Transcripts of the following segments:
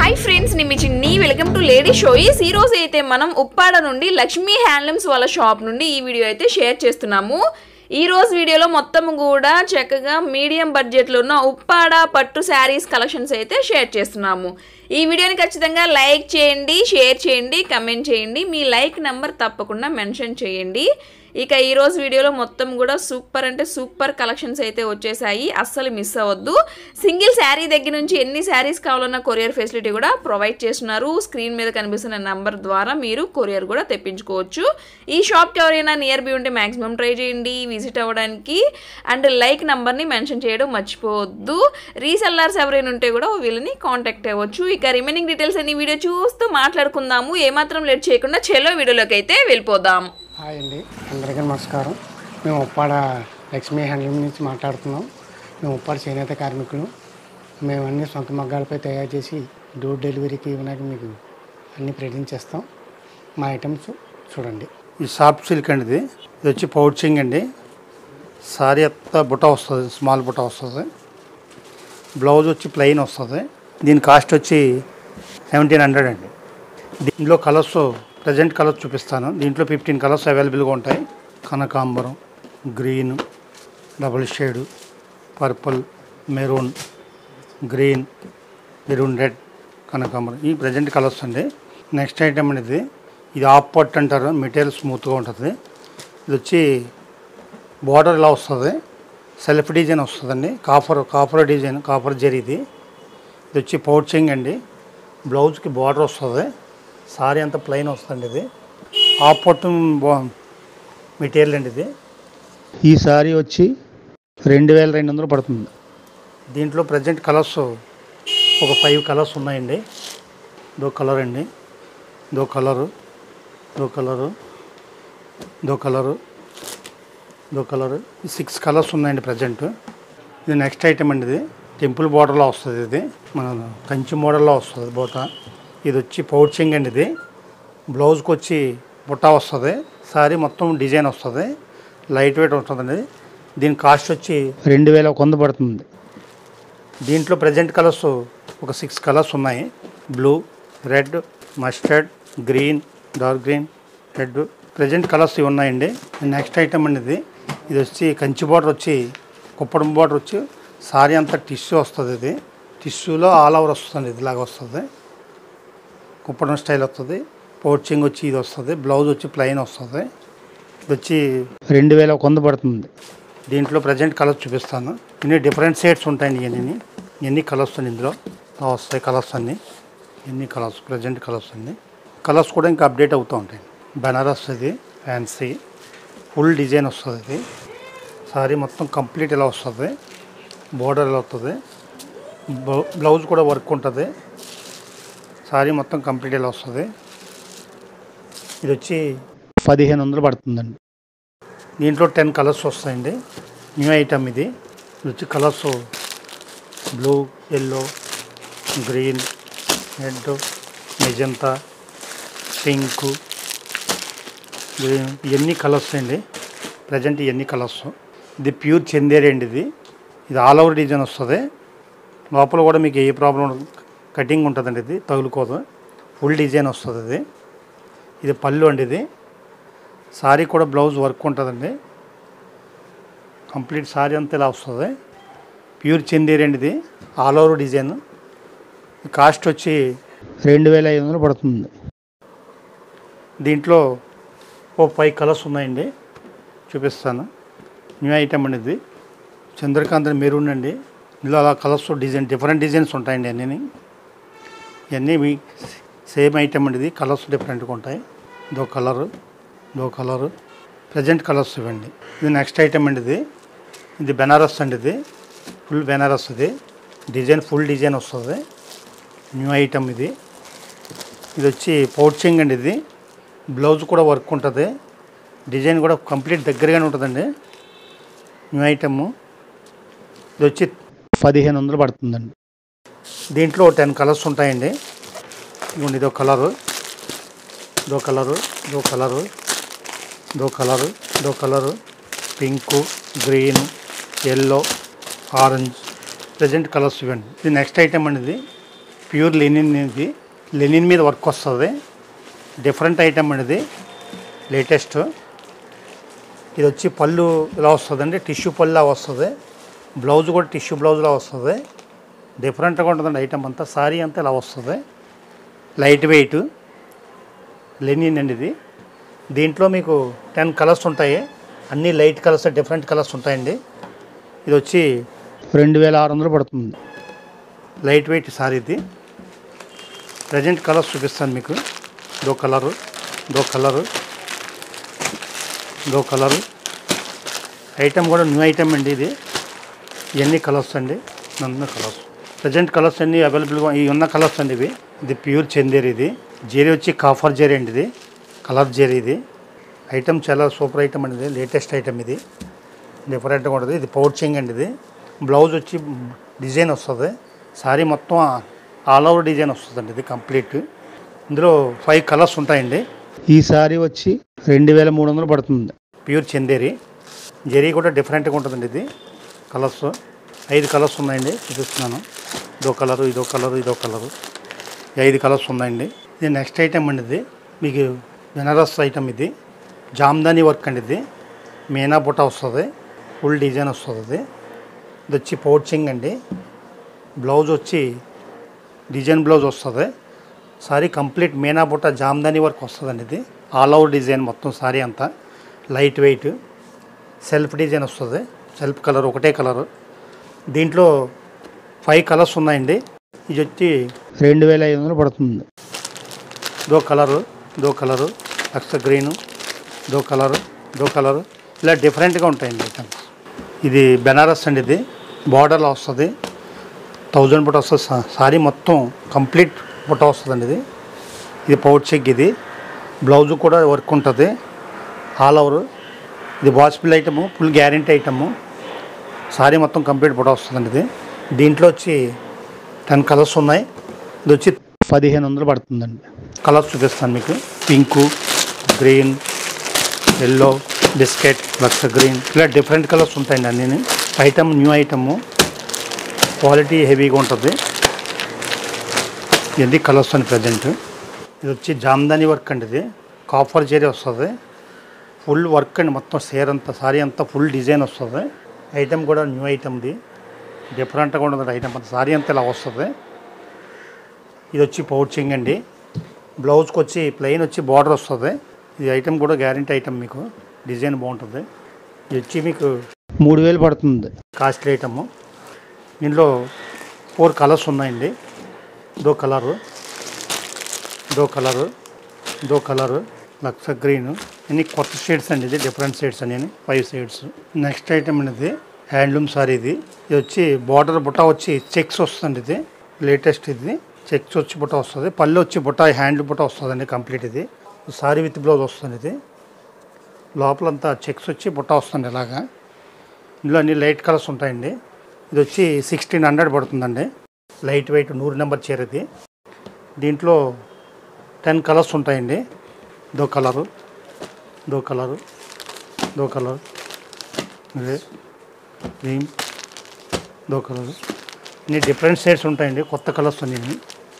hi friends నేను మీ చిన్ని welcome to lady షోయిస్ ఈ రోజు అయితే మనం ఉప్పాడ నుండి లక్ష్మీ హ్యాండ్లూమ్స్ వాళ్ళ షాప్ నుండి ఈ వీడియో అయితే షేర్ చేస్తున్నాము ఈ రోజు వీడియోలో మొత్తం కూడా చక్కగా మీడియం బడ్జెట్లో ఉన్న ఉప్పాడ పట్టు శారీస్ కలెక్షన్స్ అయితే షేర్ చేస్తున్నాము ఈ వీడియోని ఖచ్చితంగా లైక్ చేయండి షేర్ చేయండి కమెంట్ చేయండి మీ లైక్ నెంబర్ తప్పకుండా మెన్షన్ చేయండి ఇక ఈ రోజు వీడియోలో మొత్తం కూడా సూపర్ అంటే సూపర్ కలెక్షన్స్ అయితే వచ్చేసాయి అస్సలు మిస్ అవ్వద్దు సింగిల్ శారీ దగ్గర నుంచి ఎన్ని శారీస్ కావాలన్నా కొరియర్ ఫెసిలిటీ కూడా ప్రొవైడ్ చేస్తున్నారు స్క్రీన్ మీద కనిపిస్తున్న నంబర్ ద్వారా మీరు కొరియర్ కూడా తెప్పించుకోవచ్చు ఈ షాప్కి ఎవరైనా నియర్ బై ఉంటే మాక్సిమం ట్రై చేయండి విజిట్ అవ్వడానికి అండ్ లైక్ నంబర్ని మెన్షన్ చేయడం మర్చిపోవద్దు రీసెల్లర్స్ ఎవరైనా ఉంటే కూడా వీళ్ళని కాంటాక్ట్ అవ్వచ్చు ఇక రిమైనింగ్ డీటెయిల్స్ అన్ని వీడియో చూస్తూ మాట్లాడుకుందాము ఏమాత్రం లేట్ చేయకుండా చెలో వీడియోలోకి అయితే వెళ్ళిపోదాం హాయ్ అండి అందరికీ నమస్కారం మేము ఉప్పాడ లక్ష్మీ హ్యాండ్లూమ్ నుంచి మాట్లాడుతున్నాం మేము ఉప్పాడ చేనేత కార్మికులు మేము అన్ని సొంత మగ్గాలపై తయారు చేసి డోర్ డెలివరీకి ఇవ్వడానికి మీకు అన్ని ప్రజెంట్ చేస్తాం మా ఐటమ్స్ చూడండి ఈ సాఫ్ట్ సిల్క్ అండి ఇది ఇది వచ్చి పౌచింగ్ అండి సారీ అంతా బుట్ట వస్తుంది స్మాల్ బుట్ట వస్తుంది బ్లౌజ్ వచ్చి ప్లెయిన్ వస్తుంది దీని కాస్ట్ వచ్చి సెవెంటీన్ హండ్రెడ్ అండి దీంట్లో కలర్స్ ప్రజెంట్ కలర్స్ చూపిస్తాను దీంట్లో ఫిఫ్టీన్ కలర్స్ అవైలబుల్గా ఉంటాయి కనకాంబరం green double shade purple maroon green maroon red కనకాంబరం ఈ ప్రజెంట్ కలర్స్ అండి నెక్స్ట్ ఐటమ్ అనేది ఇది ఆఫ్ పట్ అంటారు మెటీరియల్ స్మూత్గా ఉంటుంది ఇది వచ్చి బార్డర్ ఇలా వస్తుంది సెల్ఫ్ డిజైన్ వస్తుందండి కాఫర్ కాఫర్ డిజైన్ కాఫర్ జరీది ఇది వచ్చి పౌచింగ్ అండి బ్లౌజ్కి బార్డర్ వస్తుంది సారీ అంతా ప్లెయిన్ వస్తుంది ఇది ఆఫ్ పట్టు మెటీరియల్ అండి ఇది ఈ సారీ వచ్చి రెండు వేల రెండు వందలు పడుతుంది దీంట్లో ప్రజెంట్ కలర్స్ ఒక ఫైవ్ కలర్స్ ఉన్నాయండి దో కలర్ అండి దో కలరు దో కలరు దో కలరు దో కలరు సిక్స్ కలర్స్ ఉన్నాయండి ప్రజెంట్ ఇది నెక్స్ట్ ఐటమ్ అండి ఇది టెంపుల్ బోర్డర్లో వస్తుంది ఇది మన కంచి మోడల్లో వస్తుంది బూట ఇది వచ్చి పౌచింగ్ అండి ఇది బ్లౌజ్కి వచ్చి బుట్ట వస్తుంది సారీ మొత్తం డిజైన్ వస్తుంది లైట్ వెయిట్ ఉంటుందండి దీని కాస్ట్ వచ్చి రెండు వేల ఒక వంద పడుతుంది దీంట్లో ప్రజెంట్ కలర్స్ ఒక సిక్స్ కలర్స్ ఉన్నాయి blue red mustard green dark green red present colours ఇవి ఉన్నాయండి నెక్స్ట్ ఐటమ్ అండి ఇది ఇది వచ్చి కంచి బార్డర్ వచ్చి కుప్పడం బార్డర్ వచ్చి సారీ అంతా టిష్యూ వస్తుంది ఇది టిష్యూలో ఆల్ ఓవర్ వస్తుంది ఇదిలాగా వస్తుంది కుప్పడం స్టైల్ వస్తుంది పోర్చింగ్ వచ్చి ఇది వస్తుంది బ్లౌజ్ వచ్చి ప్లెయిన్ వస్తుంది ఇది వచ్చి రెండు వేల ఒక వంద పడుతుంది దీంట్లో ప్రజెంట్ కలర్స్ చూపిస్తాను ఇన్ని డిఫరెంట్ షేడ్స్ ఉంటాయండి ఇవన్నీ ఎన్ని కలర్స్ అండి ఇందులో ఇలా వస్తాయి కలర్స్ అన్నీ ఎన్ని కలర్స్ ప్రజెంట్ కలర్స్ అండి కలర్స్ కూడా ఇంకా అప్డేట్ అవుతూ ఉంటాయి బనారస్ ఇది ఫ్యాన్సీ ఫుల్ డిజైన్ వస్తుంది ఇది సారీ మొత్తం కంప్లీట్ ఇలా వస్తుంది బోర్డర్ ఇలా వస్తుంది బ్లౌ- బ్లౌజ్ కూడా వర్క్ ఉంటుంది సారీ మొత్తం కంప్లీట్ ఇలా వస్తుంది ఇది వచ్చి పదిహేను వందలు పడుతుందండి దీంట్లో టెన్ కలర్స్ వస్తాయండి న్యూ ఐటమ్ ఇది ఇది వచ్చి colours blue yellow green red magenta pink green ఇవన్నీ కలర్స్ అండి ప్రజెంట్ ఇవన్నీ కలర్స్ ఇది ప్యూర్ చందేరి అండి ఇది ఇది ఆల్ ఓవర్ డిజైన్ వస్తుంది లోపల కూడా మీకు ఏ ప్రాబ్లం కటింగ్ ఉంటుందండి ఇది తగులుకోదు ఫుల్ డిజైన్ వస్తుంది ఇది ఇది పళ్ళు అండి ఇది సారీ కూడా బ్లౌజ్ వర్క్ ఉంటుందండి కంప్లీట్ సారీ అంతా ఇలా వస్తుంది ప్యూర్ చందేరి అండి ఇది ఆల్ ఓవర్ డిజైన్ కాస్ట్ వచ్చి రెండు వేల ఐదు వందలు పడుతుంది దీంట్లో ఓ ఫైవ్ కలర్స్ ఉన్నాయండి చూపిస్తాను న్యూ ఐటమ్ అండి ఇది చంద్రకాంత్ మెరూన్ అండి ఇందులో అలా కలర్స్ డిజైన్ డిఫరెంట్ డిజైన్స్ ఉంటాయండి అన్నీ ఇవన్నీ మీ సేమ్ ఐటమ్ అండి ఇది కలర్స్ డిఫరెంట్గా ఉంటాయి ఇదో కలరు ఇదో కలరు ప్రజెంట్ కలర్స్ ఇవ్వండి ఇది నెక్స్ట్ ఐటమ్ అండి ఇది ఇది బెనారస్ అండి ఇది ఫుల్ బెనారస్ ఇది డిజైన్ ఫుల్ డిజైన్ వస్తుంది న్యూ ఐటమ్ ఇది ఇది వచ్చి పౌచింగ్ అండి ఇది బ్లౌజ్ కూడా వర్క్ ఉంటుంది డిజైన్ కూడా కంప్లీట్ దగ్గరగానే ఉంటుందండి న్యూ ఐటమ్ ఇది వచ్చి పదిహేను వందలు పడుతుందండి దీంట్లో టెన్ కలర్స్ ఉంటాయండి ఇదిగోండి ఇదో కలరు ఇదో కలరు ఇదో కలరు ఇదో కలరు ఇదో colour pink green yellow orange present colours ఇవ్వండి ఇది నెక్స్ట్ ఐటమ్ అండి ఇది ప్యూర్ లెనిన్ ఇది లెనిన్ మీద వర్క్ వస్తుంది డిఫరెంట్ ఐటమ్ అనేది లేటెస్ట్ ఇది వచ్చి పళ్ళు ఇలా వస్తుందండి టిష్యూ పళ్ళులా వస్తుంది బ్లౌజ్ కూడా టిష్యూ బ్లౌజ్లా వస్తుంది డిఫరెంట్గా ఉంటుందండి ఐటమ్ అంతా సారీ అంతా ఇలా వస్తుంది లైట్ వెయిట్ లెనిన్ అండి ఇది దీంట్లో మీకు టెన్ కలర్స్ ఉంటాయి అన్ని లైట్ కలర్స్ డిఫరెంట్ కలర్స్ ఉంటాయండి ఇది వచ్చి రెండు వేల ఆరు వందలు పడుతుంది లైట్ వెయిట్ సారీ ఇది ప్రజెంట్ కలర్స్ చూపిస్తాను మీకు దో కలరు దో కలరు దో కలరు ఐటమ్ కూడా న్యూ ఐటమ్ అండి ఇది ఇవన్నీ కలర్స్ అండి నన్న కలర్స్ ప్రజెంట్ కలర్స్ అన్నీ అవైలబుల్గా ఈ ఉన్న కలర్స్ అండి ఇవి ఇది ప్యూర్ చందేరి ఇది జెరీ వచ్చి కాఫర్ జెరీ అండి ఇది కలర్ జెరీ ఇది ఐటమ్ చాలా సూపర్ ఐటమ్ అండి ఇది లేటెస్ట్ ఐటమ్ ఇది డిఫరెంట్గా ఉంటుంది ఇది పౌచింగ్ అండి ఇది బ్లౌజ్ వచ్చి డిజైన్ వస్తుంది సారీ మొత్తం ఆల్ ఓవర్ డిజైన్ వస్తుందండి ఇది కంప్లీట్ ఇందులో ఫైవ్ కలర్స్ ఉంటాయండి ఈ సారీ వచ్చి రెండు వేల మూడు వందలు పడుతుంది ప్యూర్ చందేరి జెరీ కూడా డిఫరెంట్గా ఉంటుందండి ఇది కలర్స్ ఐదు కలర్స్ ఉన్నాయండి చూపిస్తున్నాను ఇదో కలరు ఇదో కలరు ఇదో కలరు ఈ ఐదు కలర్స్ ఉన్నాయండి ఇది నెక్స్ట్ ఐటమ్ అండి ఇది మీకు బెనారస్ ఐటమ్ ఇది జామ్దాని వర్క్ అండి ఇది మీనా బుట్ట వస్తుంది ఫుల్ డిజైన్ వస్తుంది ఇది ఇది వచ్చి పౌచింగ్ అండి బ్లౌజ్ వచ్చి డిజైన్ బ్లౌజ్ వస్తుంది సారీ కంప్లీట్ మీనా బుట్ట జామ్దాని వర్క్ వస్తుందండి ఇది ఆల్ ఓవర్ డిజైన్ మొత్తం సారీ అంతా లైట్ వెయిట్ సెల్ఫ్ డిజైన్ వస్తుంది సెల్ఫ్ కలర్ ఒకటే కలర్ దీంట్లో ఫైవ్ కలర్స్ ఉన్నాయండి ఇది వచ్చి రెండు వేల ఐదు వందలు పడుతుంది దో కలరు దో కలరు అక్స గ్రీను దో కలరు దో కలరు ఇలా డిఫరెంట్గా ఉంటాయండి ఐటమ్స్ ఇది బెనారస్ అండి ఇది బార్డర్లో వస్తుంది థౌజండ్ బుట్ట వస్తుంది సా- సారీ మొత్తం కంప్లీట్ బుట్ట వస్తుందండి ఇది ఇది పౌచ్ చెక్ ఇది బ్లౌజ్ కూడా వర్క్ ఉంటుంది ఆల్ ఓవర్ ఇది washable item full guarantee item sari మొత్తం కంప్లీట్ బుట్ట వస్తుందండి ఇది దీంట్లో వచ్చి టెన్ కలర్స్ ఉన్నాయి ఇది వచ్చి పదిహేను వందలు పడుతుందండి కలర్స్ చూపిస్తాను మీకు పింకు గ్రీన్ ఎల్లో బిస్కెట్ లక్ష గ్రీన్ ఇలా డిఫరెంట్ కలర్స్ ఉంటాయండి అన్నీ ఐటమ్ న్యూ ఐటము క్వాలిటీ హెవీగా ఉంటుంది ఇది కలర్స్ అని ప్రజెంట్ ఇది వచ్చి జామ్దాని వర్క్ అండి ఇది కాఫర్ జరీ వస్తుంది ఫుల్ వర్క్ అండి మొత్తం సేర్ అంతా సారీ అంతా ఫుల్ డిజైన్ వస్తుంది ఐటమ్ కూడా న్యూ ఐటమ్ది డిఫరెంట్గా ఉంటుంది ఐటమ్ అంతా సారీ అంతా ఇలా వస్తుంది ఇది వచ్చి పౌచింగ్ అండి బ్లౌజ్కి వచ్చి ప్లెయిన్ వచ్చి బార్డర్ వస్తుంది ఈ ఐటమ్ కూడా గ్యారంటీ ఐటమ్ మీకు డిజైన్ బాగుంటుంది ఇది వచ్చి మీకు మూడు వేలు పడుతుంది కాస్ట్లీ ఐటమ్ దీంట్లో ఫోర్ కలర్స్ ఉన్నాయండి దో కలరు దో కలరు దో కలరు లక్ష గ్రీన్ ఇన్ని కొత్త షేడ్స్ అండి ఇది డిఫరెంట్ షేడ్స్ అని ఫైవ్ షేడ్స్ నెక్స్ట్ ఐటమ్ అనేది హ్యాండ్లూమ్ సారీ ఇది ఇది వచ్చి బార్డర్ బుట్ట వచ్చి చెక్స్ వస్తుంది ఇది లేటెస్ట్ ఇది చెక్స్ వచ్చి బుట్ట వస్తుంది పళ్ళు వచ్చి బుట్ట హ్యాండ్ బుట్ట వస్తుందండి కంప్లీట్ ఇది సారీ విత్ బ్లౌజ్ వస్తుంది ఇది లోపలంతా చెక్స్ వచ్చి బుట్ట వస్తుంది ఇలాగా ఇందులో అన్ని లైట్ కలర్స్ ఉంటాయండి ఇది వచ్చి సిక్స్టీన్ హండ్రెడ్ పడుతుందండి లైట్ వెయిట్ నూరు నెంబర్ చీర ఇది దీంట్లో టెన్ కలర్స్ ఉంటాయండి దో కలరు దో కలరు దో కలర్ ఇదే గ్రీన్ దో కలరు ఇన్ని డిఫరెంట్ షేడ్స్ ఉంటాయండి కొత్త కలర్స్ అన్నీ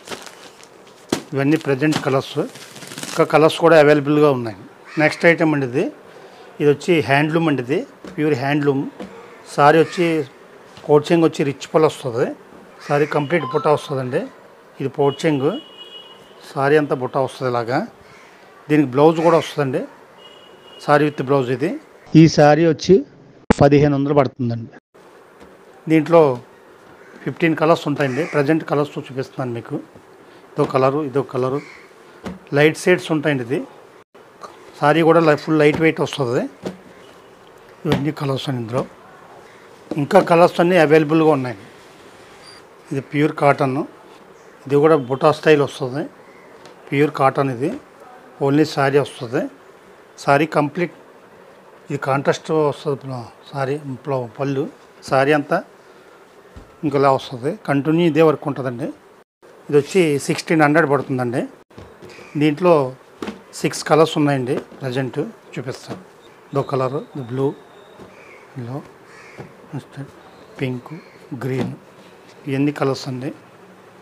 ఇవన్నీ ప్రజెంట్ కలర్స్ ఇంకా కలర్స్ కూడా అవైలబుల్గా ఉన్నాయి నెక్స్ట్ ఐటమ్ అండి ఇది ఇది వచ్చి హ్యాండ్లూమ్ అండి ఇది ప్యూర్ హ్యాండ్లూమ్ సారీ వచ్చి కోచింగ్ వచ్చి రిచ్ పల్ వస్తుంది సారీ కంప్లీట్ బుట్ట వస్తుందండి ఇది పోచింగ్ సారీ అంతా బుట్ట వస్తుంది ఇలాగా దీనికి బ్లౌజ్ కూడా వస్తుందండి సారీ విత్ బ్లౌజ్ ఇది ఈ సారీ వచ్చి పదిహేను వందలు పడుతుందండి దీంట్లో ఫిఫ్టీన్ కలర్స్ ఉంటాయండి ప్రజెంట్ కలర్స్ చూపిస్తున్నాను మీకు ఇదో కలరు ఇదో కలరు లైట్ షేడ్స్ ఉంటాయండి ఇది సారీ కూడా లై- ఫుల్ లైట్ వెయిట్ వస్తుంది ఇవన్నీ కలర్స్ అండి ఇందులో ఇంకా కలర్స్ అన్నీ అవైలబుల్గా ఉన్నాయి ఇది ప్యూర్ కాటన్ ఇది కూడా బుటా స్టైల్ వస్తుంది ప్యూర్ కాటన్ ఇది ఓన్లీ శారీ వస్తుంది శారీ కంప్లీట్ ఇది కాంట్రాస్ట్ వస్తుంది సారీ పళ్ళు సారీ అంతా ఇంకోలా వస్తుంది కంటిన్యూ ఇదే వర్క్ ఉంటుందండి ఇది వచ్చి సిక్స్టీన్ హండ్రెడ్ పడుతుందండి దీంట్లో సిక్స్ కలర్స్ ఉన్నాయండి ప్రజెంట్ చూపిస్తాను ఇదో colour blue yellow mustard pink green ఇవన్నీ కలర్స్ అండి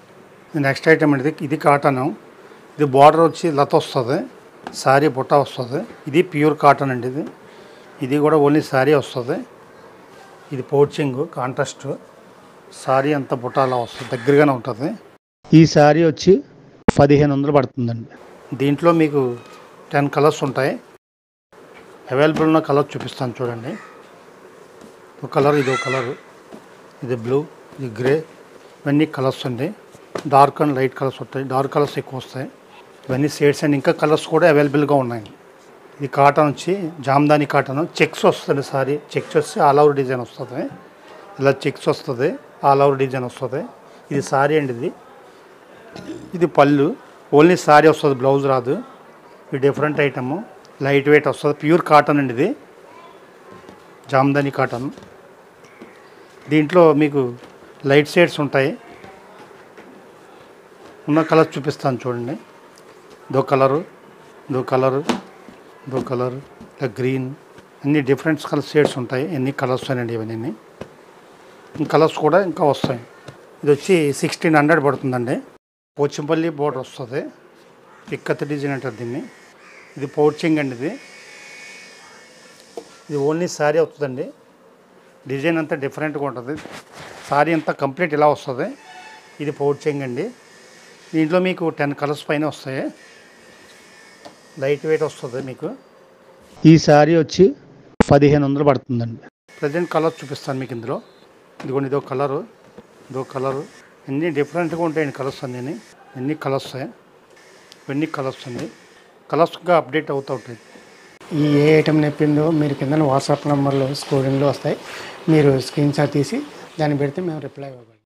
నెక్స్ట్ ఐటమ్ అండి ఇది కాటన్ ఇది బార్డర్ వచ్చి లత వస్తుంది శారీ బుట్ట వస్తుంది ఇది ప్యూర్ కాటన్ అండి ఇది ఇది కూడా ఓన్లీ శారీ వస్తుంది ఇది పోర్చింగ్ కాంట్రాస్ట్ శారీ అంతా బుట్టాలా వస్తుంది దగ్గరగానే ఉంటుంది ఈ శారీ వచ్చి పదిహేను వందలు పడుతుందండి దీంట్లో మీకు టెన్ కలర్స్ ఉంటాయి అవైలబుల్ ఉన్న కలర్ చూపిస్తాను చూడండి ఒక కలర్ ఇది ఒక కలర్ ఇది బ్లూ ఇది గ్రే ఇవన్నీ కలర్స్ అండి డార్క్ అండ్ లైట్ కలర్స్ ఉంటాయి డార్క్ కలర్స్ ఎక్కువ వస్తాయి ఇవన్నీ షేడ్స్ అండ్ ఇంకా కలర్స్ కూడా అవైలబుల్గా ఉన్నాయి ఇది కాటన్ వచ్చి జామ్దాని కాటన్ చెక్స్ వస్తుంది సారీ చెక్స్ వచ్చి ఆల్ ఓవర్ డిజైన్ వస్తుంది ఇలా చెక్స్ వస్తుంది ఆల్ ఓవర్ డిజైన్ వస్తుంది ఇది సారీ అండి ఇది ఇది పళ్ళు ఓన్లీ సారీ వస్తుంది బ్లౌజ్ రాదు ఇది డిఫరెంట్ ఐటమ్ లైట్ వెయిట్ వస్తుంది ప్యూర్ కాటన్ అండి ఇది జామ్దాని కాటన్ దీంట్లో మీకు లైట్ షేడ్స్ ఉంటాయి ఉన్న కలర్ చూపిస్తాను చూడండి దో కలరు దో కలరు దో కలర్ ఇలా గ్రీన్ అన్ని డిఫరెంట్ కలర్ షేడ్స్ ఉంటాయి ఎన్ని కలర్స్ అండి ఇవన్నీ కలర్స్ కూడా ఇంకా వస్తాయి ఇది వచ్చి సిక్స్టీన్ హండ్రెడ్ పడుతుందండి పోచంపల్లి బోర్డర్ వస్తుంది పిక్కత్ డిజైన్ అంటారు దీన్ని ఇది పౌచింగ్ అండి ఇది ఇది ఓన్లీ శారీ అవుతుందండి డిజైన్ అంతా డిఫరెంట్గా ఉంటుంది శారీ అంతా కంప్లీట్ ఇలా వస్తుంది ఇది పౌచింగ్ అండి దీంట్లో మీకు టెన్ కలర్స్ పైన వస్తాయి లైట్ వెయిట్ వస్తుంది మీకు ఈ శారీ వచ్చి పదిహేను వందలు పడుతుందండి ప్రజెంట్ కలర్ చూపిస్తాను మీకు ఇందులో ఇదిగోండి ఇదో కలరు ఇదో కలరు అన్నీ డిఫరెంట్గా ఉంటాయండి కలర్స్ అన్నీ ఎన్ని కలర్స్ ఇవన్నీ కలర్స్ అండి కలర్స్గా అప్డేట్ అవుతూ ఉంటాయి ఈ ఏ ఐటమ్ నెప్పిందో మీరు కింద వాట్సాప్ నెంబర్లో స్క్రోలింగ్లో వస్తాయి మీరు స్క్రీన్ షాట్ తీసి దాన్ని పెడితే మేము రిప్లై ఇవ్వగలం